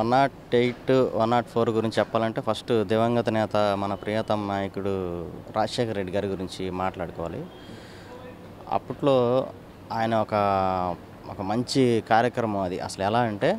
one not eight one not four గురించి చెప్పాలంటే first దివంగత నేత మన ప్రియతమ నాయకుడు రాజశేఖర రెడ్డి గారి గురించి మాట్లాడుకోవాలి అప్పట్లో ఆయన ఒక ఒక మంచి కార్యక్రమం అది అసలు ఎలా అంటే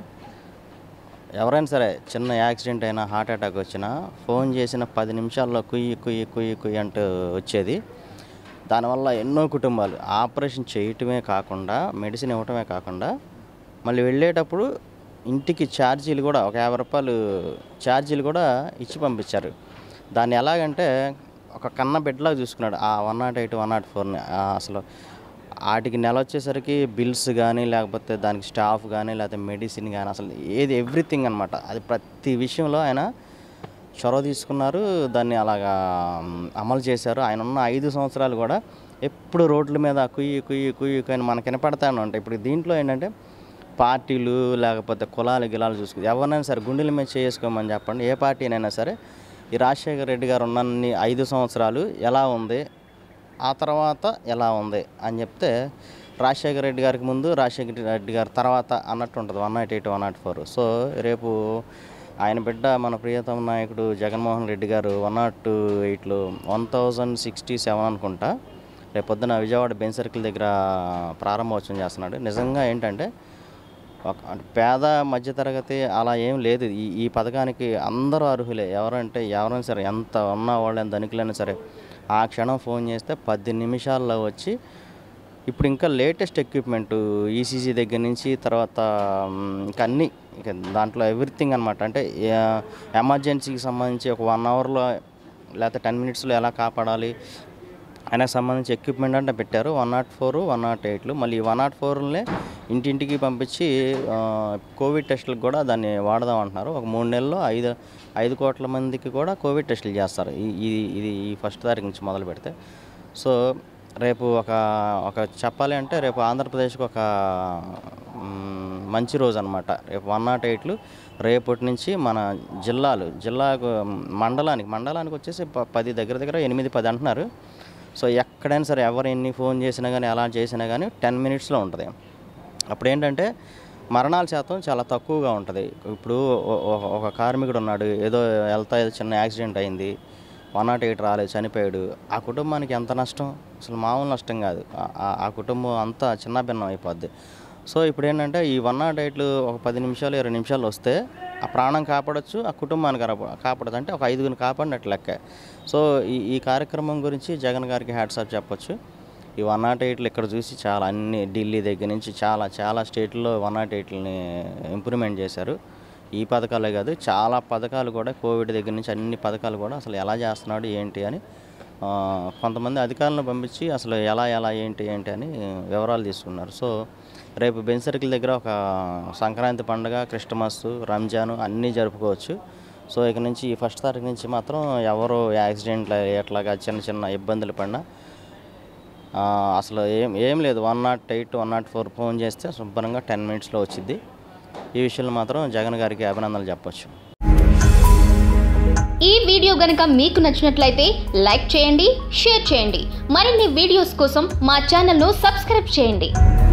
ఎవరైనా సరే చిన్న యాక్సిడెంట్ అయినా హార్ట్ అటాక్ వచ్చినా ఫోన్ చేసిన పది నిమిషాల్లో కుయ్యి కుయ్యి కుయ్యి కుయ్యి అంటూ వచ్చేది దానివల్ల ఎన్నో కుటుంబాలు ఆపరేషన్ చేయటమే కాకుండా మెడిసిన్ ఇవ్వటమే కాకుండా మళ్ళీ వెళ్ళేటప్పుడు ఇంటికి ఛార్జీలు కూడా ఒక యాభై రూపాయలు ఛార్జీలు కూడా ఇచ్చి పంపించారు దాన్ని ఎలాగంటే ఒక కన్న బిడ్డలాగా చూసుకున్నాడు ఆ one not eight one naught ఫోర్ని అసలు వాటికి నెల వచ్చేసరికి బిల్స్ కానీ లేకపోతే దానికి స్టాఫ్ కానీ లేకపోతే మెడిసిన్ కానీ అసలు ఏది ఎవ్రీథింగ్ అనమాట అది ప్రతి విషయంలో ఆయన చొరవ తీసుకున్నారు దాన్ని అలాగా మ్, అమలు చేశారు ఆయన ఉన్న ఐదు సంవత్సరాలు కూడా ఎప్పుడు రోడ్ల మీద కుయ్యి కుయ్యి కుయ్యి కుయ్యి మనకి వినపడతాను ఉంటాయి ఇప్పుడు దీంట్లో ఏంటంటే పార్టీలు లేకపోతే కులాలు గిలాలు చూసుకు ఎవరినైనా సరే గుండెల మీద చేసుకోమని చెప్పండి ఏ పార్టీనైనా సరే ఈ రాజశేఖర రెడ్డి గారు ఉన్నన్ని ఐదు సంవత్సరాలు ఎలా ఉంది ఆ తర్వాత ఎలా ఉంది అని చెప్తే రాజశేఖర రెడ్డి గారికి ముందు రాజశేఖర రెడ్డి గారి తర్వాత అన్నట్టు ఉంటుంది one not eight one not four so రేపు ఆయన బిడ్డ మన ప్రియతమ నాయకుడు జగన్మోహన్ రెడ్డి గారు వన్ నాట్ ఎయిట్లో వన్ థౌజండ్ సిక్స్టీ సెవెన్ అనుకుంటా రేపు పొద్దున విజయవాడ బెన్ సర్కిల్ దగ్గర ప్రారంభోత్సవం చేస్తున్నాడు నిజంగా ఏంటంటే ఒక అంటే పేద మధ్యతరగతి అలా ఏం లేదు ఈ ఈ పథకానికి అందరూ అర్హులే ఎవరంటే ఎవరైనా సరే ఎంత ఉన్న వాళ్ళని ధనికులైనా సరే ఆ క్షణం ఫోన్ చేస్తే పది నిమిషాల్లో వచ్చి ఇప్పుడు ఇంకా లేటెస్ట్ ఎక్విప్మెంట్ ఈసీజీ దగ్గర నుంచి తర్వాత మ్, ఇంకా అన్నీ ఇక దాంట్లో ఎవ్రీథింగ్ అనమాట అంటే ఏ- ఎమర్జెన్సీకి సంబంధించి ఒక వన్ అవర్లో లేకపోతే టెన్ మినిట్స్లో ఎలా కాపాడాలి ఆయనకు సంబంధించి ఎక్విప్మెంట్ అంటే పెట్టారు one not four one nought ఎయిట్లు మళ్ళీ వన్ నాట్ ఫోర్లనే ఇంటింటికి పంపించి ఆ, కోవిడ్ టెస్టులకు కూడా దాన్ని వాడదాం అంటున్నారు ఒక మూడు నెలల్లో ఐదు ఐదు కోట్ల మందికి కూడా కోవిడ్ టెస్టులు చేస్తారు ఈ- ఇది ఇది ఈ ఫస్ట్ తారీఖు నుంచి మొదలు పెడితే సో రేపు ఒక ఒక చెప్పాలి అంటే రేపు ఆంధ్రప్రదేశ్కి ఒక మ్, మంచి రోజు అనమాట రేపు వన్ నాట్ ఎయిట్లు రేపటి నుంచి మన జిల్లాలు జిల్లాకు మండలానికి మండలానికి వచ్చేసి ప- పది దగ్గర దగ్గర ఎనిమిది పది అంటున్నారు సో ఎక్కడైనా సరే ఎవరు ఎన్ని ఫోన్ చేసినా కానీ ఎలా చేసినా కానీ టెన్ మినిట్స్లో ఉంటుంది అప్పుడు ఏంటంటే మరణాల శాతం చాలా తక్కువగా ఉంటుంది ఇప్పుడు ఒ- ఒ- ఒక కార్మికుడు ఉన్నాడు ఏదో వెళ్తా ఏదో చిన్న యాక్సిడెంట్ అయింది వన్ నాట్ ఎయిట్ రాలేదు చనిపోయాడు ఆ కుటుంబానికి ఎంత నష్టం అసలు మామూలు నష్టం కాదు ఆ- ఆ- ఆ కుటుంబం అంతా చిన్న భిన్నం అయిపోద్ది సో ఇప్పుడు ఏంటంటే ఈ వన్ నాట్ ఎయిట్లు ఒక పది నిమిషాలు ఇరవై నిమిషాలు వస్తే ఆ ప్రాణం కాపాడొచ్చు ఆ కుటుంబాన్ని కాప- కాపాడదు అంటే ఒక ఐదుగురిని కాపాడినట్టు లెక్క సో ఈ ఈ కార్యక్రమం గురించి జగన్ గారికి హ్యాట్సాప్ చెప్పొచ్చు ఈ వన్ నాట్ ఎయిట్లు ఇక్కడ చూసి చాలా అన్ని ఢిల్లీ దగ్గర నుంచి చాలా చాలా స్టేట్లో వన్ నాట్ ఎయిట్లని ఇంప్రూవ్మెంట్ చేశారు ఈ పథకాలే కాదు చాలా పథకాలు కూడా కోవిడ్ దగ్గర నుంచి అన్ని పథకాలు కూడా అసలు ఎలా చేస్తున్నాడు ఏంటి అని ఆ, కొంతమంది అధికారులను పంపించి అసలు ఎలా ఎలా ఏంటి ఏంటి అని వివరాలు తీసుకున్నారు సో రేపు బెన్ సర్కిల్ దగ్గర ఒక సంక్రాంతి పండుగ క్రిస్టమస్ రంజాన్ అన్నీ జరుపుకోవచ్చు సో ఇక నుంచి ఈ ఫస్ట్ తారీఖు నుంచి మాత్రం ఎవరు యాక్సిడెంట్లు ఎట్లాగా చిన్న చిన్న ఇబ్బందులు పడినా ఆ, అసలు ఏం ఏం లేదు one not eight one not four phone చేస్తే శుభ్రంగా టెన్ మినిట్స్లో వచ్చింది ఈ విషయంలో మాత్రం జగన్ గారికి అభినందనలు చెప్పొచ్చు ఈ వీడియో గనక మీకు నచ్చినట్లయితే లైక్ చేయండి షేర్ చేయండి మరిన్ని వీడియోస్ కోసం మా ఛానల్ను సబ్స్క్రైబ్ చేయండి